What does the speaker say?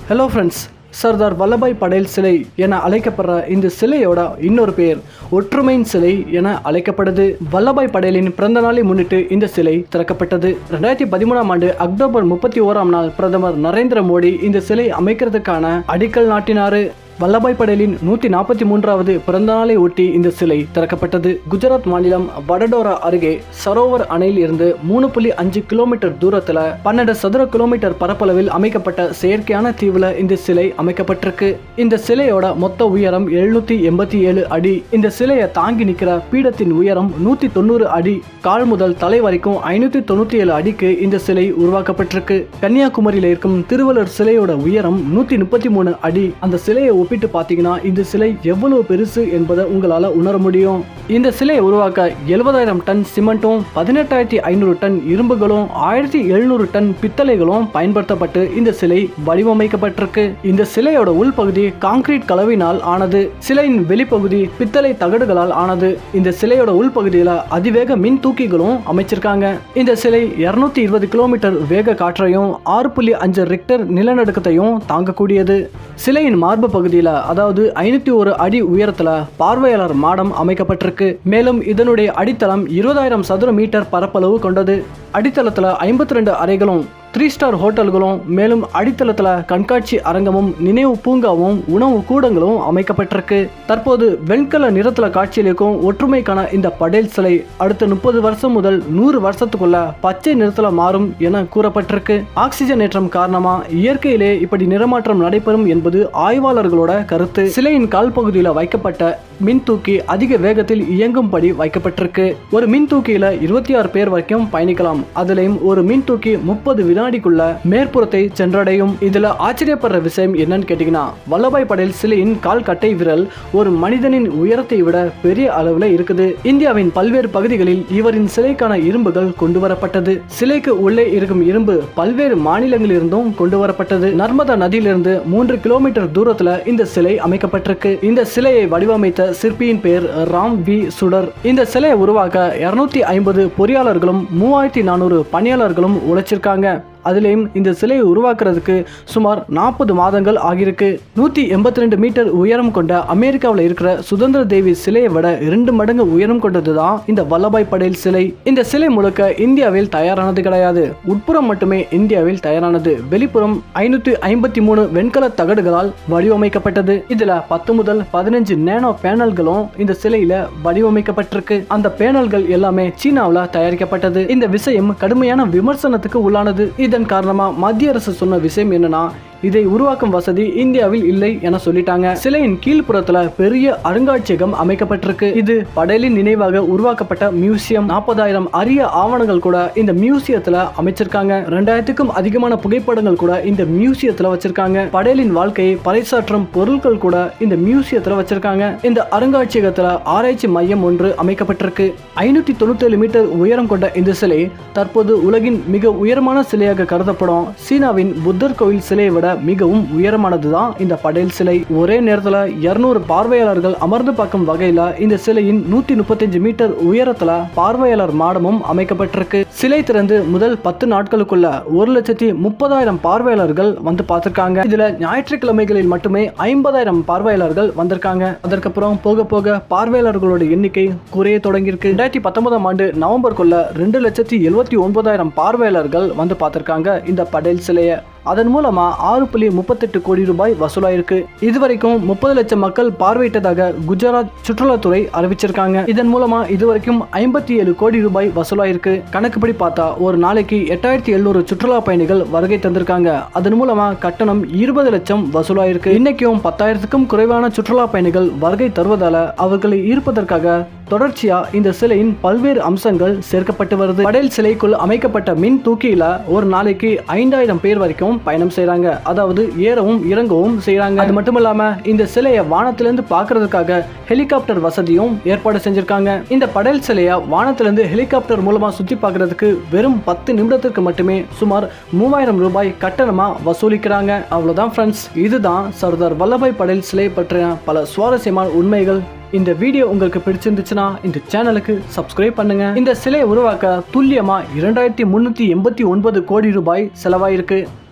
hello friends Sardar Vallabhbhai Patel சிலை என அழைக்கப்படுற இந்த சிலையோட இன்னொரு பெயர் ஒற்றுமையின் சிலை என அழைக்கப்படுது வல்லபாய் படேலின் பிறந்த நாளை முன்னிட்டு இந்த சிலை திறக்கப்பட்டது ரெண்டாயிரத்தி பதிமூணாம் ஆண்டு அக்டோபர் முப்பத்தி ஓராம் நாள் பிரதமர் நரேந்திர மோடி இந்த சிலை அமைக்கிறதுக்கான அடிக்கல் நாட்டினாரு வல்லபாய் படேலின் நூற்றி நாற்பத்தி மூன்றாவது பிறந்த நாளை ஒட்டி இந்த சிலை திறக்கப்பட்டது குஜராத் மாநிலம் வடடோரா அருகே சரோவர் அணையில் இருந்து மூணு புள்ளி அஞ்சு கிலோமீட்டர் தூரத்தில் பன்னெண்டு சதுர கிலோமீட்டர் பரப்பளவில் அமைக்கப்பட்ட செயற்கையான தீவுல இந்த சிலை அமைக்கப்பட்டிருக்கு இந்த சிலையோட மொத்த உயரம் எழுநூத்தி எண்பத்தி ஏழு அடி இந்த சிலையை தாங்கி நிற்கிற பீடத்தின் உயரம் நூற்றி தொண்ணூறு அடி கால் முதல் தலை வரைக்கும் ஐநூற்றி தொண்ணூற்றி ஏழு அடிக்கு இந்த சிலை உருவாக்கப்பட்டிருக்கு கன்னியாகுமரியில் இருக்கும் திருவள்ளுவர் சிலையோட உயரம் நூற்றி முப்பத்தி மூணு அடி அந்த சிலையை ஒப்பிட்டு பார்த்தீங்கன்னா இந்த சிலை எவ்வளவு பெருசு என்பதை உங்களால் உணர முடியும் இந்த சிலையை உருவாக்க எழுபதாயிரம் டன் சிமெண்ட்டும் பதினெட்டாயிரத்தி ஐநூறு டன் இரும்புகளும் ஆயிரத்தி எழுநூறு டன் பித்தளைகளும் பயன்படுத்தப்பட்டு இந்த சிலை வடிவமைக்கப்பட்டிருக்கு இந்த சிலையோட உள்பகுதி கான்கிரீட் கலவினால் ஆனது சிலையின் வெளிப்பகுதி பித்தளை தகடுகளால் ஆனது இந்த சிலையோட உள்பகுதியில் அதிவேக மின் தூக்கிகளும் அமைச்சிருக்காங்க இந்த சிலை இருநூத்தி இருபது கிலோமீட்டர் வேக காற்றையும் ஆறு புள்ளி அஞ்சு ரிக்டர் நிலநடுக்கத்தையும் தாங்கக்கூடியது சிலையின் மார்பு பகுதியில் அதாவது ஐநூத்தி ஒரு அடி உயரத்துல பார்வையாளர் மாடம் அமைக்கப்பட்டிருக்கு மேலும் இதனுடைய அடித்தளம் இருபதாயிரம் சதுர மீட்டர் பரப்பளவு கொண்டது அடித்தளத்துல ஐம்பத்தி ரெண்டு அறைகளும் த்ரீ ஸ்டார் ஹோட்டல்களும் மேலும் அடித்தளத்துல கண்காட்சி அரங்கமும் நினைவு பூங்காவும் உணவு கூடங்களும் அமைக்கப்பட்டிருக்கு தற்போது வெண்கல நிறத்துல காட்சியளிக்கும் ஒற்றுமைக்கான இந்த படேல் சிலை அடுத்த முப்பது வருஷம் முதல் நூறு வருஷத்துக்குள்ள பச்சை நிறத்துல மாறும் என கூறப்பட்டிருக்கு ஆக்சிஜன் ஏற்றம் காரணமா இயற்கையிலே இப்படி நிறமாற்றம் நடைபெறும் என்பது ஆய்வாளர்களோட கருத்து சிலையின் கால் பகுதியில் வைக்கப்பட்ட மின் தூக்கி அதிக வேகத்தில் இயங்கும்படி வைக்கப்பட்டிருக்கு ஒரு மின் தூக்கியில இருபத்தி ஆறு பேர் வரைக்கும் பயணிக்கலாம் அதுலயும் ஒரு மின் தூக்கி முப்பது வினாடிக்குள்ள மேற்புறத்தை சென்றடையும் இதுல ஆச்சரியப்படுற விஷயம் என்னன்னு கேட்டீங்கன்னா வல்லபாய் படேல் சிலையின் கால் கட்டை விரல் ஒரு மனிதனின் உயரத்தை விட பெரிய அளவுல இருக்குது இந்தியாவின் பல்வேறு பகுதிகளில் இவரின் சிலைக்கான இரும்புகள் கொண்டு வரப்பட்டது சிலைக்கு உள்ளே இருக்கும் இரும்பு பல்வேறு மாநிலங்களிலிருந்தும் கொண்டு வரப்பட்டது நர்மதா நதியிலிருந்து மூன்று கிலோமீட்டர் தூரத்துல இந்த சிலை அமைக்கப்பட்டிருக்கு இந்த சிலையை வடிவமைத்த சிற்பியின் பெயர் ராம் வி சுடர் இந்த சிலையை உருவாக்க இருநூத்தி ஐம்பது பொறியாளர்களும் மூவாயிரத்தி நானூறு பணியாளர்களும் உழைச்சிருக்காங்க அதுலேயும் இந்த சிலையை உருவாக்குறதுக்கு சுமார் நாற்பது மாதங்கள் ஆகியிருக்கு நூற்றி எண்பத்தி ரெண்டு மீட்டர் உயரம் கொண்ட அமெரிக்காவில் இருக்கிற சுதந்திர தேவி சிலையை விட இரண்டு மடங்கு உயரம் கொண்டது தான் இந்த வல்லபாய் படேல் சிலை இந்த சிலை முழுக்க இந்தியாவில் தயாரானது கிடையாது உட்புறம் மட்டுமே இந்தியாவில் தயாரானது வெளிப்புறம் ஐநூற்றி ஐம்பத்தி மூணு வெண்கல தகடுகளால் வடிவமைக்கப்பட்டது இதுல பத்து முதல் பதினஞ்சு நேனோ பேனல்களும் இந்த சிலையில வடிவமைக்கப்பட்டிருக்கு அந்த பேனல்கள் எல்லாமே சீனாவில் தயாரிக்கப்பட்டது இந்த விஷயம் கடுமையான விமர்சனத்துக்கு உள்ளானது இதன் காரணமா மத்திய அரசு சொன்ன விஷயம் என்னன்னா இதை உருவாக்கும் வசதி இந்தியாவில் இல்லை என சொல்லிட்டாங்க சிலையின் கீழ்ப்புறத்துல பெரிய அருங்காட்சியகம் அமைக்கப்பட்டிருக்கு இது படேலின் நினைவாக உருவாக்கப்பட்ட மியூசியம் நாற்பதாயிரம் அரிய ஆவணங்கள் கூட இந்த மியூசியத்துல அமைச்சிருக்காங்க ரெண்டாயிரத்துக்கும் அதிகமான புகைப்படங்கள் கூட இந்த மியூசியத்துல வச்சிருக்காங்க படேலின் வாழ்க்கையை பறைசாற்றும் பொருட்கள் கூட இந்த மியூசியத்துல வச்சிருக்காங்க இந்த அருங்காட்சியகத்துல ஆராய்ச்சி மையம் ஒன்று அமைக்கப்பட்டிருக்கு ஐநூத்தி தொண்ணூத்தி மீட்டர் உயரம் கொண்ட இந்த சிலை தற்போது உலகின் மிக உயரமான சிலையாக கருதப்படும் சீனாவின் புத்தர் கோவில் சிலையை விட மிகவும் உயரமானது தான் இந்த படேல் சிலை ஒரே நேரத்தில் இருநூறு பார்வையாளர்கள் அமர்ந்து பார்க்கும் வகையில் இந்த சிலையின் நூத்தி முப்பத்தஞ்சு மீட்டர் உயரத்துல பார்வையாளர் மாடமும் அமைக்கப்பட்டிருக்கு சிலை திறந்து முதல் பத்து நாட்களுக்குள்ள ஒரு லட்சத்தி முப்பதாயிரம் பார்வையாளர்கள் வந்து பார்த்திருக்காங்க இதுல ஞாயிற்றுக்கிழமைகளில் மட்டுமே ஐம்பதாயிரம் பார்வையாளர்கள் வந்திருக்காங்க அதற்கப்புறம் போக போக பார்வையாளர்களோட எண்ணிக்கை குறைய தொடங்கியிருக்கு ரெண்டாயிரத்தி பத்தொன்பதாம் ஆண்டு நவம்பருக்குள்ள ரெண்டு லட்சத்தி எழுபத்தி ஒன்பதாயிரம் பார்வையாளர்கள் வந்து பார்த்திருக்காங்க இந்த படேல் சிலையை அதன் மூலமா ஆறு புள்ளி முப்பத்தெட்டு கோடி ரூபாய் வசூலாயிருக்கு இதுவரைக்கும் முப்பது லட்சம் மக்கள் பார்வையிட்டதாக குஜராத் சுற்றுலாத்துறை அறிவிச்சிருக்காங்க இதன் மூலமா இதுவரைக்கும் ஐம்பத்தி ஏழு கோடி ரூபாய் வசூலாயிருக்கு கணக்குப்படி பார்த்தா ஒரு நாளைக்கு எட்டாயிரத்தி எழுநூறு சுற்றுலா பயணிகள் வருகை தந்திருக்காங்க அதன் மூலமா கட்டணம் இருபது லட்சம் வசூலாயிருக்கு இன்னைக்கும் பத்தாயிரத்துக்கும் குறைவான சுற்றுலா பயணிகள் வருகை தருவதால அவர்களை ஈர்ப்பதற்காக தொடர்ச்சியா இந்த சிலையின் பல்வேறு அம்சங்கள் சேர்க்கப்பட்டு வருது படேல் சிலைக்குள் அமைக்கப்பட்ட மின் தூக்கியில ஒரு நாளைக்கு ஐந்தாயிரம் பேர் வரைக்கும் பயணம் செய்றாங்க அதாவது ஏறவும் இறங்கவும் செய்றாங்க அது மட்டும் இல்லாம இந்த சிலையை வானத்திலிருந்து பார்க்கிறதுக்காக ஹெலிகாப்டர் வசதியும் ஏற்பாடு செஞ்சிருக்காங்க இந்த படேல் சிலையை வானத்திலிருந்து ஹெலிகாப்டர் மூலமா சுத்தி பார்க்கிறதுக்கு வெறும் பத்து நிமிடத்திற்கு மட்டுமே சுமார் மூவாயிரம் ரூபாய் கட்டணமா வசூலிக்கிறாங்க அவ்வளவுதான் ஃப்ரெண்ட்ஸ் இதுதான் சர்தார் வல்லபாய் படேல் சிலை பற்றிய பல சுவாரஸ்யமான உண்மைகள் இந்த வீடியோ உங்களுக்கு பிடிச்சிருந்துச்சுன்னா இந்த சேனலுக்கு சப்ஸ்கிரைப் பண்ணுங்க இந்த சிலையை உருவாக்க துல்லியமா இரண்டாயிரத்தி முன்னூத்தி எண்பத்தி ஒன்பது கோடி ரூபாய் செலவாயிருக்கு